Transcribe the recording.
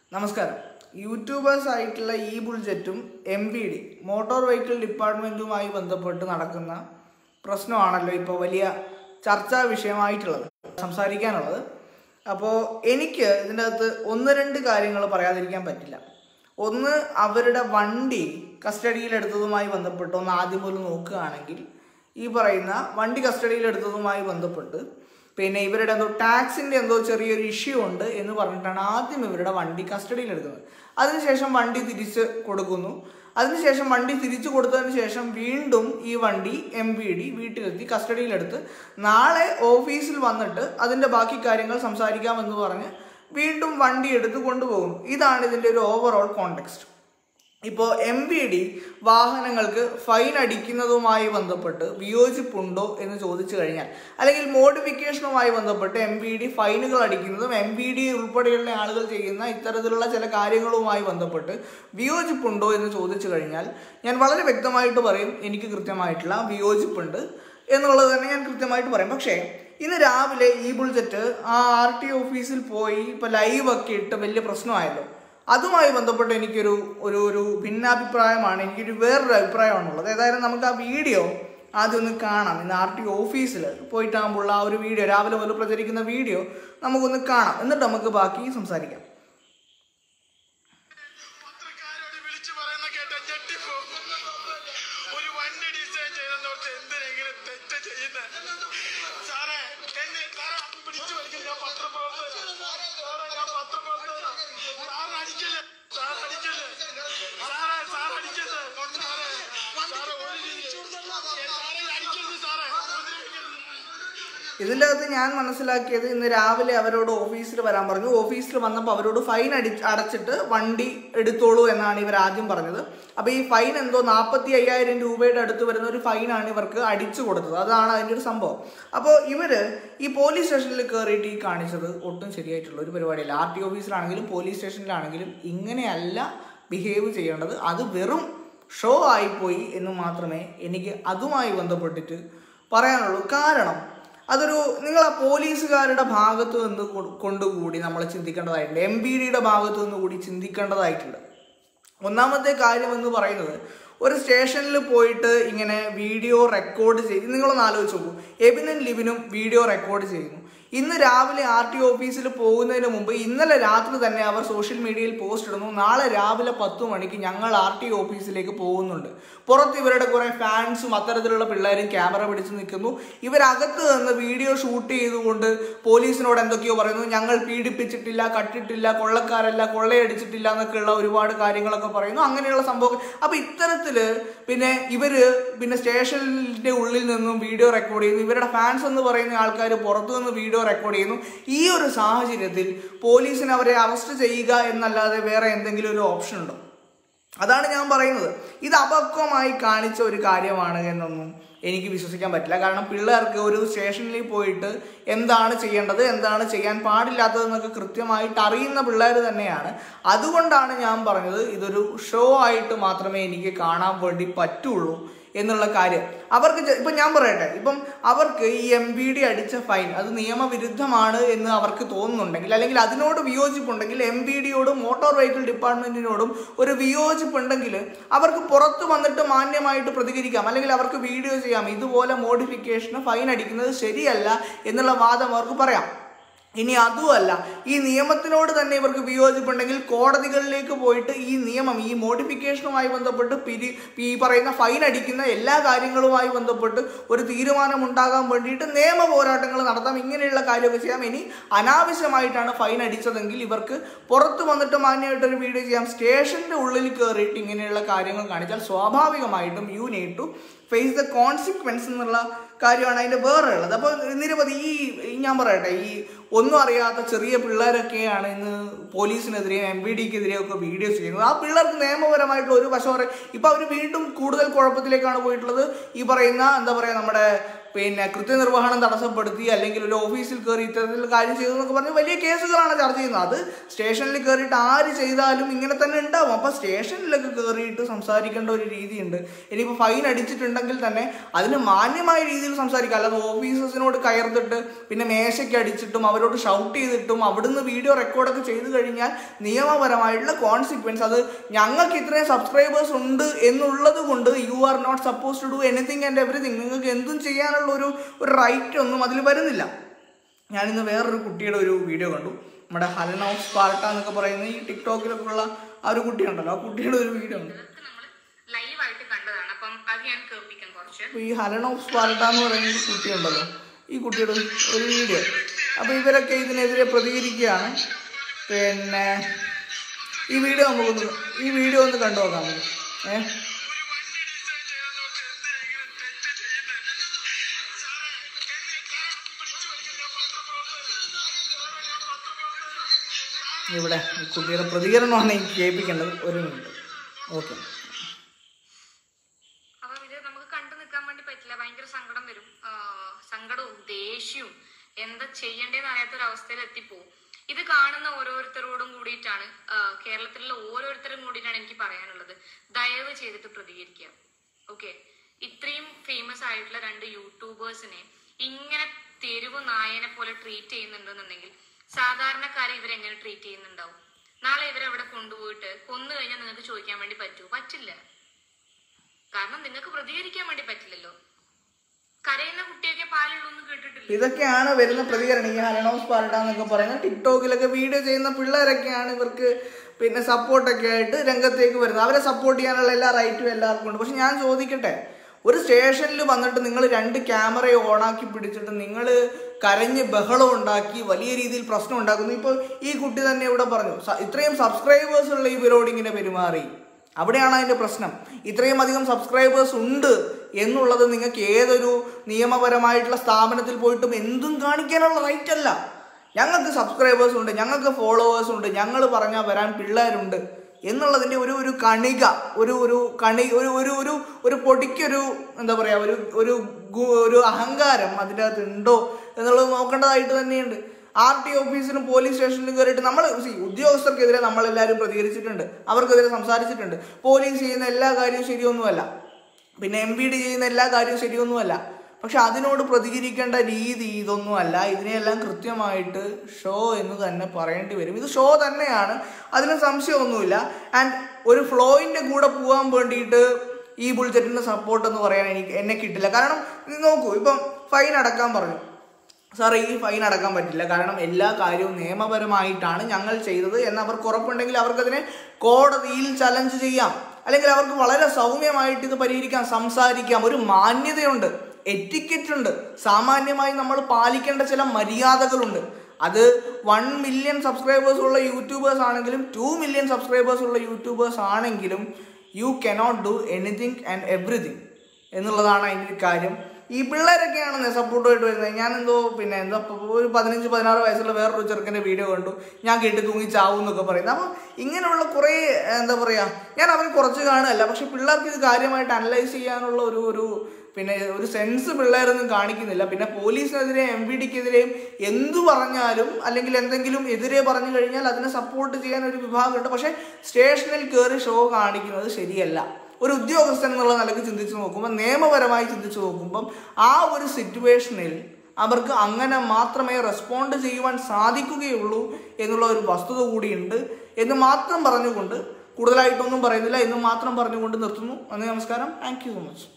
നമസ്കാരം യൂട്യൂബേഴ്സ് ആയിട്ടുള്ള ഈ ബുൾജെറ്റും M V D motor vehicle ഡിപ്പാർട്ട്മെൻറ്റുമായി ബന്ധപ്പെട്ട് നടക്കുന്ന പ്രശ്നമാണല്ലോ ഇപ്പോൾ വലിയ ചർച്ചാ വിഷയമായിട്ടുള്ളത് സംസാരിക്കാനുള്ളത് അപ്പോൾ എനിക്ക് ഇതിൻ്റെ അകത്ത് ഒന്ന് രണ്ട് കാര്യങ്ങൾ പറയാതിരിക്കാൻ പറ്റില്ല ഒന്ന് അവരുടെ വണ്ടി കസ്റ്റഡിയിലെടുത്തതുമായി ബന്ധപ്പെട്ട് ഒന്ന് ആദ്യം പോലും നോക്കുകയാണെങ്കിൽ ഈ പറയുന്ന വണ്ടി കസ്റ്റഡിയിലെടുത്തതുമായി ബന്ധപ്പെട്ട് പിന്നെ ഇവരുടെ എന്തോ ടാക്സിൻ്റെ എന്തോ ചെറിയൊരു ഇഷ്യൂ ഉണ്ട് എന്ന് പറഞ്ഞിട്ടാണ് ആദ്യം ഇവരുടെ വണ്ടി കസ്റ്റഡിയിലെടുക്കുന്നത് അതിനുശേഷം വണ്ടി തിരിച്ച് കൊടുക്കുന്നു അതിനുശേഷം വണ്ടി തിരിച്ചു കൊടുത്തതിന് ശേഷം വീണ്ടും ഈ വണ്ടി എം ബി ഡി വീട്ടിലെത്തി കസ്റ്റഡിയിലെടുത്ത് നാളെ ഓഫീസിൽ വന്നിട്ട് അതിൻ്റെ ബാക്കി കാര്യങ്ങൾ സംസാരിക്കാമെന്ന് പറഞ്ഞ് വീണ്ടും വണ്ടി എടുത്ത് കൊണ്ടുപോകുന്നു ഇതാണ് ഇതിൻ്റെ ഒരു ഓവറോൾ കോണ്ടെക്സ്റ്റ് ഇപ്പോൾ എം ബി ഡി വാഹനങ്ങൾക്ക് ഫൈൻ അടിക്കുന്നതുമായി ബന്ധപ്പെട്ട് വിയോജിപ്പുണ്ടോ എന്ന് ചോദിച്ചു കഴിഞ്ഞാൽ അല്ലെങ്കിൽ മോഡിഫിക്കേഷനുമായി ബന്ധപ്പെട്ട് എം ബി ഡി ഫൈനുകൾ അടിക്കുന്നതും എം ബി ഡി ഉൾപ്പെടെയുള്ള ആളുകൾ ചെയ്യുന്ന ഇത്തരത്തിലുള്ള ചില കാര്യങ്ങളുമായി ബന്ധപ്പെട്ട് വിയോജിപ്പുണ്ടോ എന്ന് ചോദിച്ചു കഴിഞ്ഞാൽ ഞാൻ വളരെ വ്യക്തമായിട്ട് പറയും എനിക്ക് കൃത്യമായിട്ടുള്ള വിയോജിപ്പുണ്ട് എന്നുള്ളത് തന്നെ ഞാൻ കൃത്യമായിട്ട് പറയും പക്ഷേ ഇന്ന് രാവിലെ ഈ ബുൾജെറ്റ് ആ ആർ ടി ഓഫീസിൽ പോയി ഇപ്പോൾ ലൈവ് ഒക്കെ ഇട്ട് വലിയ പ്രശ്നമായല്ലോ അതുമായി ബന്ധപ്പെട്ട് എനിക്കൊരു ഒരു ഒരു ഭിന്നാഭിപ്രായമാണ് എനിക്കൊരു വേറൊരു അഭിപ്രായമാണുള്ളത് ഏതായാലും നമുക്ക് ആ വീഡിയോ ആദ്യം ഒന്ന് കാണാം ഇന്ന് ആർ ടി ഓഫീസിൽ പോയിട്ടാകുമ്പോൾ ആ ഒരു വീഡിയോ രാവിലെ മുതൽ പ്രചരിക്കുന്ന വീഡിയോ നമുക്കൊന്ന് കാണാം എന്നിട്ട് നമുക്ക് ബാക്കി സംസാരിക്കാം പത്രക്കാരോട് വിളിച്ചു പറയുന്ന കേട്ട ഞെട്ടിപ്പോകും ഒരു വണ്ടി ഡിസൈൻ ചെയ്തെന്നോർത്ത് എന്തിനെങ്കിലും തെറ്റ് ചെയ്യുന്ന സാറേ എന്നെ സാറേ അത് പിടിച്ചു വലിക്കും ഞാൻ പത്രപ്രവർത്തകൻ സാറേ ഞാൻ പത്രപ്രവർത്തകൻ സാർ അടിക്കില്ല സാർ അടിക്കില്ല സാറേ സാർ അടിക്കരുത് സാറേ സാറേ ഒരു രീതി സാറേ അടിക്കരുത് സാറേ ഉപദ്രവിക്കരുത് ഇതിൻ്റെ അകത്ത് ഞാൻ മനസ്സിലാക്കിയത് ഇന്ന് രാവിലെ അവരോട് ഓഫീസിൽ വരാൻ പറഞ്ഞു ഓഫീസിൽ വന്നപ്പോൾ അവരോട് ഫൈൻ അടി അടച്ചിട്ട് വണ്ടി എടുത്തോളൂ എന്നാണ് ഇവർ ആദ്യം പറഞ്ഞത് അപ്പോൾ ഈ ഫൈൻ എന്തോ നാൽപ്പത്തി അയ്യായിരം രൂപയുടെ അടുത്ത് വരുന്ന ഒരു ഫൈനാണ് ഇവർക്ക് അടിച്ചു കൊടുത്തത് അതാണ് അതിൻ്റെ ഒരു സംഭവം അപ്പോൾ ഇവർ ഈ പോലീസ് സ്റ്റേഷനിൽ കയറിയിട്ട് ഈ കാണിച്ചത് ഒട്ടും ശരിയായിട്ടുള്ള ഒരു പരിപാടിയല്ല ആർ ടി ഓഫീസിലാണെങ്കിലും പോലീസ് സ്റ്റേഷനിലാണെങ്കിലും ഇങ്ങനെയല്ല ബിഹേവ് ചെയ്യേണ്ടത് അത് വെറും ഷോ ആയിപ്പോയി എന്ന് മാത്രമേ എനിക്ക് അതുമായി ബന്ധപ്പെട്ടിട്ട് പറയാനുള്ളൂ കാരണം അതൊരു നിങ്ങൾ ആ പോലീസുകാരുടെ ഭാഗത്ത് നിന്ന് കൊ- കൊണ്ടുകൂടി നമ്മൾ ചിന്തിക്കേണ്ടതായിട്ടുണ്ട് എം ബി ഡിയുടെ ഭാഗത്ത് നിന്ന് കൂടി ചിന്തിക്കേണ്ടതായിട്ടുണ്ട് ഒന്നാമത്തെ കാര്യം എന്ന് പറയുന്നത് ഒരു സ്റ്റേഷനിൽ പോയിട്ട് ഇങ്ങനെ വീഡിയോ റെക്കോർഡ് ചെയ്ത് നിങ്ങളൊന്ന് ആലോചിച്ച് നോക്കൂ എബിനും ലിബിനും വീഡിയോ റെക്കോർഡ് ചെയ്യുന്നു ഇന്ന് രാവിലെ ആർ ടി ഓഫീസിൽ പോകുന്നതിന് മുമ്പ് ഇന്നലെ രാത്രി തന്നെ അവർ സോഷ്യൽ മീഡിയയിൽ പോസ്റ്റ് ഇടുന്നു നാളെ രാവിലെ പത്ത് മണിക്ക് ഞങ്ങൾ ആർ ടി ഓഫീസിലേക്ക് പോകുന്നുണ്ട് പുറത്ത് ഇവരുടെ കുറേ ഫാൻസും അത്തരത്തിലുള്ള പിള്ളേരും ക്യാമറ പിടിച്ച് നിൽക്കുന്നു ഇവരകത്ത് നിന്ന് വീഡിയോ ഷൂട്ട് ചെയ്തുകൊണ്ട് പോലീസിനോട് എന്തൊക്കെയോ പറയുന്നു ഞങ്ങൾ പീഡിപ്പിച്ചിട്ടില്ല കട്ടിട്ടില്ല കൊള്ളക്കാരല്ല കൊള്ളയടിച്ചിട്ടില്ല എന്നൊക്കെയുള്ള ഒരുപാട് കാര്യങ്ങളൊക്കെ പറയുന്നു അങ്ങനെയുള്ള സംഭവം അപ്പൊ ഇത്തരത്തില് പിന്നെ ഇവര് പിന്നെ സ്റ്റേഷനിന്റെ ഉള്ളിൽ നിന്നും വീഡിയോ റെക്കോർഡ് ചെയ്യുന്നു ഇവരുടെ ഫാൻസ് എന്ന് പറയുന്ന ആൾക്കാർ പുറത്തു നിന്ന് വീഡിയോ റെക്കോർഡ് ചെയ്യുന്നു ഈ ഒരു സാഹചര്യത്തിൽ പോലീസിന് അവരെ അറസ്റ്റ് ചെയ്യുക എന്നല്ലാതെ വേറെ എന്തെങ്കിലും ഒരു ഓപ്ഷൻ ഉണ്ടോ അതാണ് ഞാൻ പറയുന്നത് ഇത് അപക്വമായി കാണിച്ച ഒരു കാര്യമാണ് എന്നൊന്നും എനിക്ക് വിശ്വസിക്കാൻ പറ്റില്ല കാരണം പിള്ളേർക്ക് ഒരു സ്റ്റേഷനിൽ പോയിട്ട് എന്താണ് ചെയ്യേണ്ടത് എന്താണ് ചെയ്യാൻ പാടില്ലാത്തതെന്നൊക്കെ കൃത്യമായിട്ട് അറിയുന്ന പിള്ളേർ തന്നെയാണ് അതുകൊണ്ടാണ് ഞാൻ പറഞ്ഞത് ഇതൊരു ഷോ ആയിട്ട് മാത്രമേ എനിക്ക് കാണാൻ വേണ്ടി പറ്റുള്ളൂ എന്നുള്ള കാര്യം അവർക്ക് ചെ- ഇപ്പം ഞാൻ പറയട്ടെ ഇപ്പം അവർക്ക് ഈ എം ബി ഡി അടിച്ച ഫൈൻ അത് നിയമവിരുദ്ധമാണ് എന്ന് അവർക്ക് തോന്നുന്നുണ്ടെങ്കിൽ അല്ലെങ്കിൽ അതിനോട് വിയോജിപ്പുണ്ടെങ്കിൽ എം ബി ഡിയോടും മോട്ടോർ വെഹിക്കിൾ ഡിപ്പാർട്ട്മെന്റിനോടും ഒരു വിയോജിപ്പുണ്ടെങ്കിൽ അവർക്ക് പുറത്ത് വന്നിട്ട് മാന്യമായിട്ട് പ്രതികരിക്കാം അല്ലെങ്കിൽ അവർക്ക് വീഡിയോ ചെയ്യാം ഇതുപോലെ മോഡിഫിക്കേഷന് ഫൈൻ അടിക്കുന്നത് ശരിയല്ല എന്നുള്ള വാദം അവർക്ക് പറയാം ഇനി അതുമല്ല ഈ നിയമത്തിനോട് തന്നെ ഇവർക്ക് വിയോജിപ്പുണ്ടെങ്കിൽ കോടതികളിലേക്ക് പോയിട്ട് ഈ നിയമം ഈ മോഡിഫിക്കേഷനുമായി ബന്ധപ്പെട്ട് പിരി ഈ പറയുന്ന ഫൈൻ അടിക്കുന്ന എല്ലാ കാര്യങ്ങളുമായി ബന്ധപ്പെട്ട് ഒരു തീരുമാനം ഉണ്ടാകാൻ വേണ്ടിയിട്ട് നിയമ പോരാട്ടങ്ങൾ നടത്താം ഇങ്ങനെയുള്ള കാര്യമൊക്കെ ചെയ്യാം ഇനി അനാവശ്യമായിട്ടാണ് ഫൈൻ അടിച്ചതെങ്കിൽ ഇവർക്ക് പുറത്ത് വന്നിട്ട് മാന്യമായിട്ടൊരു വീഡിയോ ചെയ്യാം സ്റ്റേഷന്റെ ഉള്ളിൽ കയറിയിട്ട് ഇങ്ങനെയുള്ള കാര്യങ്ങൾ കാണിച്ചാൽ സ്വാഭാവികമായിട്ടും you need to face the consequence എന്നുള്ള കാര്യമാണ് അതിൻ്റെ വേറെ ഉള്ളത് അപ്പോൾ നിരവധി ഈ ഈ ഞാൻ പറയട്ടെ ഈ ഒന്നും അറിയാത്ത ചെറിയ പിള്ളേരൊക്കെയാണ് ഇന്ന് പോലീസിനെതിരെയും എം ബി ഡിക്കെതിരെയും ഒക്കെ വീഡിയോസ് ചെയ്യുന്നത് ആ പിള്ളേർക്ക് നിയമപരമായിട്ടുള്ള ഒരു വശം പറയും ഇപ്പം അവർ വീണ്ടും കൂടുതൽ കുഴപ്പത്തിലേക്കാണ് പോയിട്ടുള്ളത് ഈ പറയുന്ന എന്താ പറയുക നമ്മുടെ പിന്നെ കൃത്യനിർവഹണം തടസ്സപ്പെടുത്തി അല്ലെങ്കിൽ ഒരു ഓഫീസിൽ കയറി ഇത്തരത്തിൽ കാര്യം ചെയ്തു എന്നൊക്കെ പറഞ്ഞ് വലിയ കേസുകളാണ് ചർച്ച ചെയ്യുന്നത് അത് സ്റ്റേഷനിൽ കയറിയിട്ട് ആര് ചെയ്താലും ഇങ്ങനെ തന്നെ ഉണ്ടാവും അപ്പോൾ സ്റ്റേഷനിലൊക്കെ കയറിയിട്ട് സംസാരിക്കേണ്ട ഒരു രീതിയുണ്ട് ഇനിയിപ്പോൾ ഫൈൻ അടിച്ചിട്ടുണ്ടെങ്കിൽ തന്നെ അതിന് മാന്യമായ രീതിയിൽ സംസാരിക്കുക അല്ലാതെ ഓഫീസേഴ്സിനോട് കയർത്തിട്ട് പിന്നെ മേശയ്ക്ക് അടിച്ചിട്ടും അവരോട് ഷൗട്ട് ചെയ്തിട്ടും അവിടുന്ന് വീഡിയോ റെക്കോർഡൊക്കെ ചെയ്തു കഴിഞ്ഞാൽ നിയമപരമായിട്ടുള്ള കോൺസിക്വൻസ് അത് ഞങ്ങൾക്ക് ഇത്രയും സബ്സ്ക്രൈബേഴ്സ് ഉണ്ട് എന്നുള്ളത് കൊണ്ട് you are not suppose to do anything and everything നിങ്ങൾക്ക് എന്തും ചെയ്യാനുള്ള ഒരു ഒരു റൈറ്റ് ഒന്നും അതിൽ വരുന്നില്ല ഞാനിന്ന് വേറൊരു കുട്ടിയുടെ ഒരു വീഡിയോ കണ്ടു നമ്മുടെ ഹലൻ ഓഫ് സ്പാർട്ട എന്നൊക്കെ പറയുന്ന ഈ ടിക്ടോക്കിലൊക്കെ ഉള്ള ആ ഒരു കുട്ടിയുണ്ടല്ലോ ആ കുട്ടിയുടെ ഒരു വീഡിയോ ഉണ്ട് ഇതൊക്കെ നമ്മൾ ലൈവായിട്ട് കണ്ടതാണ് അപ്പം അത് ഞാൻ കേൾപ്പിക്കാം കുറച്ച് അപ്പോൾ ഈ ഹലൻ ഓഫ് സ്പാർട്ട എന്ന് പറയുന്ന ഒരു കുട്ടിയുണ്ടല്ലോ ഈ കുട്ടിയുടെ ഒരു ഒരു വീഡിയോ അപ്പോൾ ഇവരൊക്കെ ഇതിനെതിരെ പ്രതികരിക്കുകയാണ് പിന്നെ ഈ വീഡിയോ നമുക്കൊന്ന് ഈ വീഡിയോ ഒന്ന് കണ്ടു നോക്കാം നമുക്ക് ഏഹ് ഇവിടെ ഈ കുട്ടിയുടെ പ്രതികരണമാണ് എനിക്ക് കേൾപ്പിക്കേണ്ടത് ഒരു മിനിറ്റ് ഓക്കെ അപ്പം ഇത് നമുക്ക് കണ്ടു നിൽക്കാൻ വേണ്ടി പറ്റില്ല ഭയങ്കര സങ്കടം വരും ആ, സങ്കടവും ദേഷ്യവും എന്താ ചെയ്യേണ്ടതെന്ന് അറിയാത്ത ഒരു അവസ്ഥയിൽ എത്തിപ്പോവും ഇത് കാണുന്ന ഓരോരുത്തരോടും കൂടിയിട്ടാണ് ആ, കേരളത്തിലുള്ള ഓരോരുത്തരും കൂടിയിട്ടാണ് എനിക്ക് പറയാനുള്ളത് ദയവ് ചെയ്തിട്ട് പ്രതികരിക്കുക ഓക്കെ ഇത്രയും ഫേമസ് ആയിട്ടുള്ള രണ്ട് യൂട്യൂബേഴ്സിനെ ഇങ്ങനെ തെരുവ് നായനെ പോലെ ട്രീറ്റ് ചെയ്യുന്നുണ്ടെന്നുണ്ടെങ്കിൽ സാധാരണക്കാരെ ഇവരെങ്ങനെ ട്രീറ്റ് ചെയ്യുന്നുണ്ടാവും നാളെ ഇവരവിടെ കൊണ്ടുപോയിട്ട് കൊന്നു കഴിഞ്ഞാൽ നിങ്ങൾക്ക് ചോദിക്കാൻ വേണ്ടി പറ്റുമോ പറ്റില്ല കാരണം നിങ്ങൾക്ക് പ്രതികരിക്കാൻ വേണ്ടി പറ്റില്ലല്ലോ കരയുന്ന കുട്ടിയൊക്കെ പാലുള്ളൂ എന്ന് കേട്ടിട്ടില്ല ഇതൊക്കെയാണ് വരുന്ന പ്രതികരണം ഈ ഹലനോസ് പാർട്ട എന്നൊക്കെ പറയുന്ന ടിക്ടോക്കിലൊക്കെ വീഡിയോ ചെയ്യുന്ന പിള്ളേരൊക്കെയാണ് ഇവർക്ക് പിന്നെ സപ്പോർട്ടൊക്കെ ആയിട്ട് രംഗത്തേക്ക് വരുന്നത് അവരെ സപ്പോർട്ട് ചെയ്യാനുള്ള എല്ലാ റൈറ്റും എല്ലാവർക്കും ഉണ്ട് പക്ഷെ ഞാൻ ചോദിക്കട്ടെ ഒരു സ്റ്റേഷനിൽ വന്നിട്ട് നിങ്ങൾ രണ്ട് ക്യാമറയെ ഓണാക്കി പിടിച്ചിട്ട് നിങ്ങൾ കരഞ്ഞ് ബഹളം ഉണ്ടാക്കി വലിയ രീതിയിൽ പ്രശ്നം ഉണ്ടാക്കുന്നു ഇപ്പോൾ ഈ കുട്ടി തന്നെ ഇവിടെ പറഞ്ഞു സ- ഇത്രയും സബ്സ്ക്രൈബേഴ്സ് ഉള്ള ഇവരോട് ഇങ്ങനെ പെരുമാറി അവിടെയാണ് അതിൻ്റെ പ്രശ്നം ഇത്രയും അധികം സബ്സ്ക്രൈബേഴ്സ് ഉണ്ട് എന്നുള്ളത് നിങ്ങൾക്ക് ഏതൊരു നിയമപരമായിട്ടുള്ള സ്ഥാപനത്തിൽ പോയിട്ടും എന്തും കാണിക്കാനുള്ള റൈറ്റ് അല്ല ഞങ്ങൾക്ക് സബ്സ്ക്രൈബേഴ്സ് ഉണ്ട് ഞങ്ങൾക്ക് ഫോളോവേഴ്സ് ഉണ്ട് ഞങ്ങൾ പറഞ്ഞാൽ വരാൻ പിള്ളേരുണ്ട് എന്നുള്ളതിൻ്റെ ഒരു ഒരു കണിക ഒരു ഒരു കണി ഒരു ഒരു ഒരു ഒരു പൊടിക്കൊരു എന്താ പറയുക ഒരു ഒരു ഗു- ഒരു അഹങ്കാരം അതിൻ്റെ അകത്ത് ഉണ്ടോ എന്നുള്ളത് നോക്കേണ്ടതായിട്ട് തന്നെയുണ്ട് ആർ ടി ഓഫീസിലും പോലീസ് സ്റ്റേഷനിലും കയറിയിട്ട് നമ്മൾ see, ഉദ്യോഗസ്ഥർക്കെതിരെ നമ്മളെല്ലാവരും പ്രതികരിച്ചിട്ടുണ്ട് അവർക്കെതിരെ സംസാരിച്ചിട്ടുണ്ട് പോലീസ് ചെയ്യുന്ന എല്ലാ കാര്യവും ശരിയൊന്നുമല്ല പിന്നെ എം പി ഡി ചെയ്യുന്ന എല്ലാ കാര്യവും ശരിയൊന്നുമല്ല പക്ഷെ അതിനോട് പ്രതികരിക്കേണ്ട രീതി ഇതൊന്നുമല്ല ഇതിനെയെല്ലാം കൃത്യമായിട്ട് ഷോ എന്ന് തന്നെ പറയേണ്ടി വരും ഇത് ഷോ തന്നെയാണ് അതിന് സംശയമൊന്നുമില്ല ആൻഡ് ഒരു ഫ്ലോയിൻ്റെ കൂടെ പോകാൻ വേണ്ടിയിട്ട് ഈ ബുൾജറ്റിൻ്റെ സപ്പോർട്ട് എന്ന് പറയാൻ എനിക്ക് എന്നെ കിട്ടില്ല കാരണം ഇത് നോക്കൂ ഇപ്പം ഫൈൻ അടക്കാൻ പറഞ്ഞു സാറേ ഈ ഫൈൻ അടക്കാൻ പറ്റില്ല കാരണം എല്ലാ കാര്യവും നിയമപരമായിട്ടാണ് ഞങ്ങൾ ചെയ്തത് എന്ന് അവർക്ക് ഉറപ്പുണ്ടെങ്കിൽ അവർക്കതിനെ കോടതിയിൽ ചലഞ്ച് ചെയ്യാം അല്ലെങ്കിൽ അവർക്ക് വളരെ സൗമ്യമായിട്ട് ഇത് പരിഹരിക്കാം സംസാരിക്കാം ഒരു മാന്യതയുണ്ട് എറ്റിക്കറ്റ് ഉണ്ട് സാമാന്യമായി നമ്മൾ പാലിക്കേണ്ട ചില മര്യാദകളുണ്ട് അത് വൺ മില്യൺ സബ്സ്ക്രൈബേഴ്സ് ഉള്ള യൂട്യൂബേഴ്സ് ആണെങ്കിലും ടു മില്യൺ സബ്സ്ക്രൈബേഴ്സ് ഉള്ള യൂട്യൂബേഴ്സ് ആണെങ്കിലും you cannot do anything and everything എന്നുള്ളതാണ് അതിൻ്റെ ഒരു കാര്യം ഈ പിള്ളേരൊക്കെയാണ് സപ്പോർട്ടുമായിട്ട് വരുന്നത് ഞാൻ എന്തോ പിന്നെ എന്തോ ഇപ്പൊ ഒരു പതിനഞ്ച് പതിനാറ് വയസ്സുള്ള വേറൊരു ചെറുക്കൻ്റെ വീഡിയോ കണ്ടു ഞാൻ കേട്ട് തൂങ്ങി ചാവും എന്നൊക്കെ പറയുന്നത് അപ്പോൾ ഇങ്ങനെയുള്ള കുറേ എന്താ പറയുക ഞാൻ അവരെ കുറച്ച് കാണുകയല്ല പക്ഷെ പിള്ളേർക്ക് ഇത് കാര്യമായിട്ട് അനലൈസ് ചെയ്യാനുള്ള ഒരു ഒരു പിന്നെ ഒരു സെൻസ് പിള്ളേരൊന്നും കാണിക്കുന്നില്ല പിന്നെ പോലീസിനെതിരെ എം വി ഡിക്കെതിരെയും എന്തു പറഞ്ഞാലും അല്ലെങ്കിൽ എന്തെങ്കിലും എതിരെ പറഞ്ഞു കഴിഞ്ഞാൽ അതിനെ സപ്പോർട്ട് ചെയ്യാൻ ഒരു വിഭാഗമുണ്ട് പക്ഷേ സ്റ്റേഷനിൽ കയറി ഷോ കാണിക്കുന്നത് ശരിയല്ല ഒരു ഉദ്യോഗസ്ഥൻ എന്നുള്ള നിലക്ക് ചിന്തിച്ച് നോക്കുമ്പോൾ നിയമപരമായി ചിന്തിച്ച് നോക്കുമ്പം ആ ഒരു സിറ്റുവേഷനിൽ അവർക്ക് അങ്ങനെ മാത്രമേ റെസ്പോണ്ട് ചെയ്യുവാൻ സാധിക്കുകയുള്ളൂ എന്നുള്ള ഒരു വസ്തുത കൂടിയുണ്ട് എന്ന് മാത്രം പറഞ്ഞുകൊണ്ട് കൂടുതലായിട്ടൊന്നും പറയുന്നില്ല എന്ന് മാത്രം പറഞ്ഞുകൊണ്ട് നിർത്തുന്നു നന്ദി നമസ്കാരം താങ്ക് യു സോ മച്ച്